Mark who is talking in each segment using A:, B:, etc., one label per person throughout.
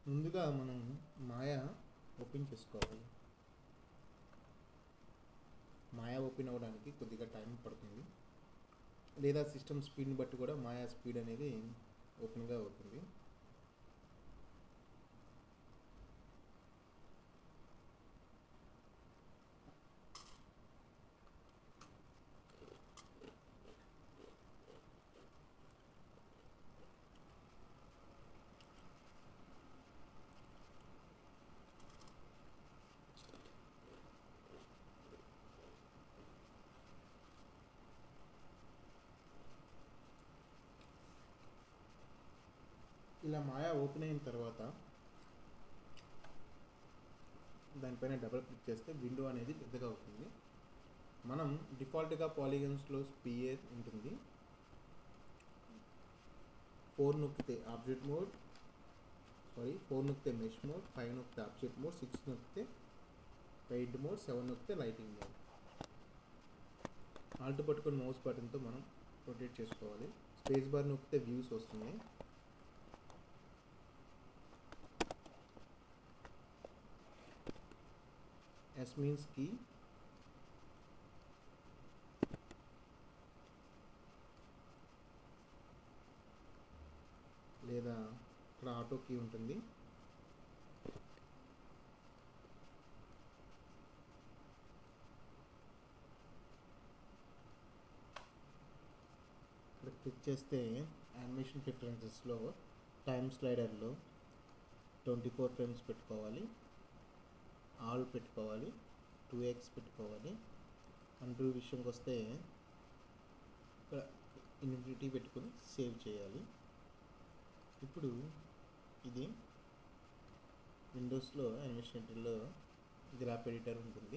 A: ముందుగా మనం మాయా ఓపెన్ చేసుకోవాలి మాయా ఓపెన్ అవ్వడానికి కొద్దిగా టైం పడుతుంది లేదా సిస్టమ్ స్పీడ్ని బట్టి కూడా మాయా స్పీడ్ అనేది ఓపెన్గా అవుతుంది ఇలా మాయా ఓపెన్ అయిన తర్వాత దానిపైన డబుల్ క్లిక్ చేస్తే విండో అనేది పెద్దగా అవుతుంది మనం డిఫాల్ట్గా పాలిగన్స్లో పిఏ ఉంటుంది ఫోర్ నొక్కితే ఆబ్జెక్ట్ మోడ్ సారీ ఫోర్ నొక్కితే మెష్ మోడ్ ఫైవ్ నొక్కితే ఆబ్జెక్ట్ మోడ్ సిక్స్ నొక్కితే పెయింట్ మోడ్ సెవెన్ నొక్కితే లైటింగ్ మోడ్ ఆల్ట్ పట్టుకొని మౌస్ బటన్తో మనం రొటేట్ చేసుకోవాలి స్పేస్ బార్ నొక్కితే వ్యూస్ వస్తున్నాయి ఎస్ మీన్స్ కీ లేదా ఇక్కడ ఆటో కీ ఉంటుంది ఇక్కడ క్లిక్ చేస్తే యానిమేషన్ ప్రిఫరెన్సెస్లో టైమ్ స్లైడర్లో ట్వంటీ ఫోర్ ఫ్రేమ్స్ పెట్టుకోవాలి ఆల్ పెట్టుకోవాలి టూ ఎక్స్ పెట్టుకోవాలి అంటూ విషయంకి వస్తే ఇక్కడ ఇన్ఫినిటీ పెట్టుకొని సేవ్ చేయాలి ఇప్పుడు ఇది విండోస్లో యానిమేషన్ ఎడిటర్లో గ్రాప్ ఎడిటర్ ఉంటుంది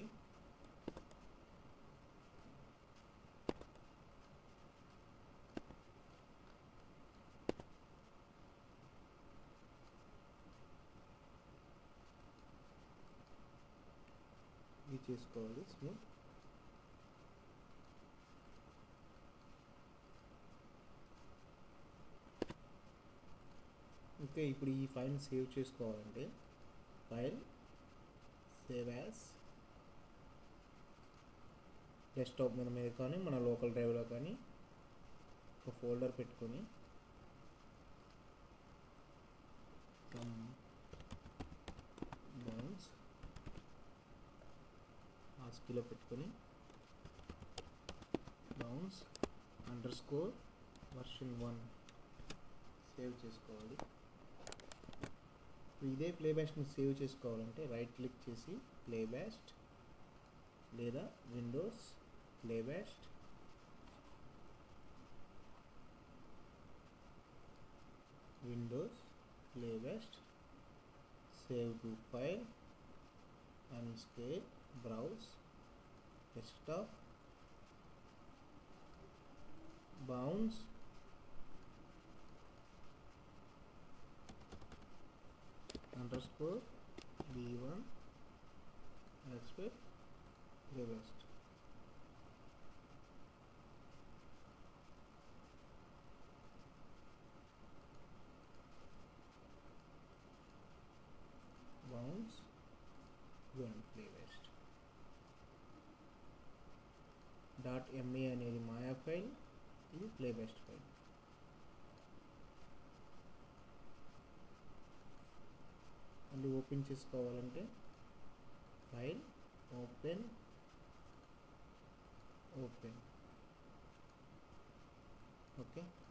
A: ఇది చేసుకోవాలి స్మూత్ ఓకే ఇప్పుడు ఈ ఫైల్ సేవ్ చేసుకోవాలంటే ఫైల్ సేవ్ యాజ్ డెస్క్టాప్ మీద మీద కానీ మన లోకల్ డ్రైవ్లో కానీ ఒక ఫోల్డర్ పెట్టుకొని బౌన్స్ ఆస్కీలో పెట్టుకొని bounce underscore version one save చేసుకోవాలి ఇప్పుడు ఇదే ప్లే బ్యాష్ని సేవ్ చేసుకోవాలంటే రైట్ క్లిక్ చేసి ప్లే బ్యాస్ట్ లేదా windows playblast windows playblast save to file అన్స్కేప్ browse desktop bounce underscore v1 expect reversed bounce and play west dot MA అనేది Maya file ఇది ప్లే బెస్ట్ ఫైల్ మళ్ళీ open చేసుకోవాలంటే file open open okay